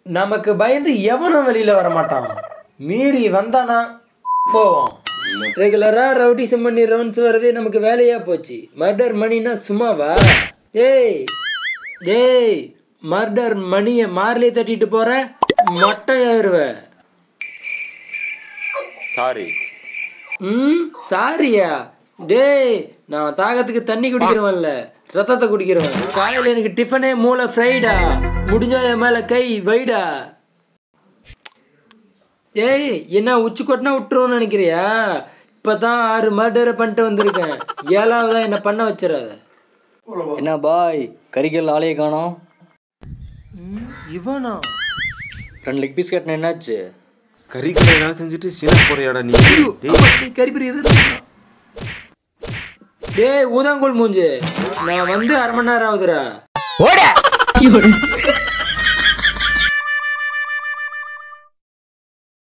நமக்கு பயந்து எவனும் வெளியில வர மாட்டான் மீறி வந்தானா போவோம் ரெகுலரா ரவுடிசம் பண்ணி ரவுண்ட்ஸ் வரதே நமக்கு வேலையா போச்சு மர்டர் மணினா சும்மாவா ஏய் ஏய் மர்டர் மணியை மார்லி தட்டிட்டு போற மட்டை ஏறுவ சாரி ம் சாரியா டேய் நான் தாகத்துக்கு தண்ணி குடிக்கிறவன்ல ரத்தத்தை குடிக்கிறவன் காலையில் எனக்கு டிஃபனே மூளை ஃப்ரைடா முடிஞ்சா என் மேல கை வைடா ஏய் என்ன உச்சி கொட்டினா விட்டுருவோன்னு நினைக்கிறியா இப்பதான் ஆறு மர்டரை பண்ணிட்டு வந்திருக்கேன் ஏழாவதா என்ன பண்ண வச்சிடாத என்ன பாய் கறிக்கல் ஆளையே காணோம் இவனா ரெண்டு லெக் பீஸ் கட்டின என்னாச்சு கறிக்கடை எல்லாம் செஞ்சுட்டு சின்ன போறியாடா நீ டேய், கறிப்பிரி டேய் ஊதாங்கோல் மூஞ்சு நான் வந்து அரை மணி நேரம் ஆகுதுடா